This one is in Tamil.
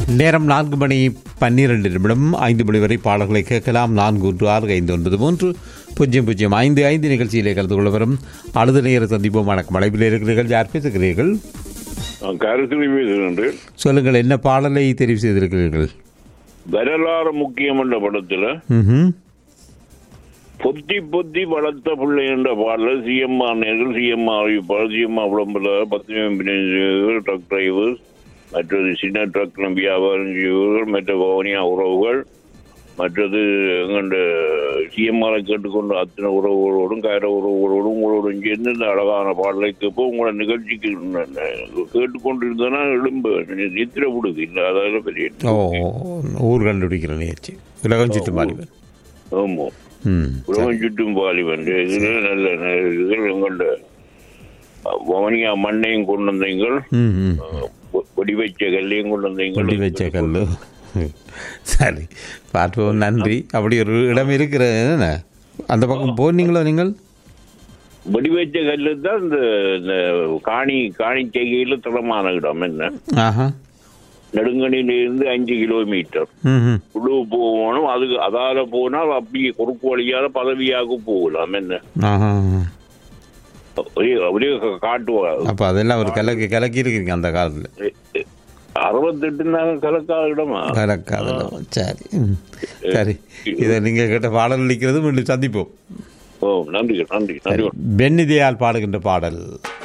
நேரம் நான்கு மணி பன்னிரண்டு நிமிடம் ஐந்து மணி வரை பாடல்களை கேட்கலாம் நான்கு ஒன்று ஆறு ஐந்து ஒன்பது மூன்று பூஜ்ஜியம் பூஜ்ஜியம் ஐந்து ஐந்து நிகழ்ச்சியிலே கலந்து கொள்ள வரும் அழுத நேர சந்திப்போம் வணக்கம் அழைப்பில் இருக்கிறீர்கள் யார் பேசுகிறீர்கள் நான் கருத்தில் பேசுகின்றேன் சொல்லுங்கள் என்ன பாடலை தெரிவு செய்திருக்கிறீர்கள் வரலாறு முக்கியம் என்ற படத்துல ம்ஹும். பொத்தி பொத்தி வளர்த்த பிள்ளை என்ற பாடல சிஎம்ஆர் நேர்கள் சிஎம்ஆர் அறிவிப்பாளர் சிஎம்ஆர் விளம்பர பத்து ட்ரக் டிரைவர் மற்றது சின்ன ட்ரக் வியாபாரம் செய்வர்கள் மற்ற பவனியா உறவுகள் மற்றது எங்கண்ட சிஎம்ஆரை கேட்டுக்கொண்ட அத்தனை உறவுகளோடும் கயிற உறவுகளோடும் உங்களோடும் சேர்ந்து இந்த அழகான பாடலை கேட்போ உங்களோட நிகழ்ச்சிக்கு கேட்டுக்கொண்டிருந்தனா எழும்ப நித்திர விடுது இல்லை அதாவது பெரிய ஓ ஊர் கண்டுபிடிக்கிற நிகழ்ச்சி உலகம் சுற்று மாறிவர் ஆமா ம் உலகம் சுற்றும் பாலிவன் இதுல நல்ல நல்ல இதுகள் எங்கள்ட வவனியா மண்ணையும் கொண்டு வந்தீங்கள் ம் ம் பொ- பொடி வச்ச கல்லையும் கொண்டு கொடி வந்தீங்கள் வச்ச கல்லு சரி பார்ப்போம் நன்றி அப்படி ஒரு இடம் இருக்கிறது என்ன அந்த பக்கம் போனீங்களோ நீங்கள் பொடி வச்ச கல்லு தான் இந்த இந்த காணி காணி செய்கையில தளமான இடம் என்ன ஆஹா நெடுங்கணில இருந்து அஞ்சு கிலோமீட்டர் ம் ம் உழவு போகணும் அதுக்கு அதால போனால் அப்படியே குறுக்கு வழியால பதவியாக போகலாம் என்ன ஆஹா ஒரே ஒரே காட்டுவாங்க அப்போ அதெல்லாம் ஒரு கலக்கி கலக்கி இருக்கீங்க அந்த காலத்தில் அறுபத்தெட்டு நாங்கள் கலக்காத இடமா கலக்காதல சரி ம். சரி இதை நீங்கள் கேட்ட பாடல் அளிக்கிறது மீண்டும் சந்திப்போம் ஓ நன்றி நன்றி நன்றி பென்னிதியால் பாடுகின்ற பாடல்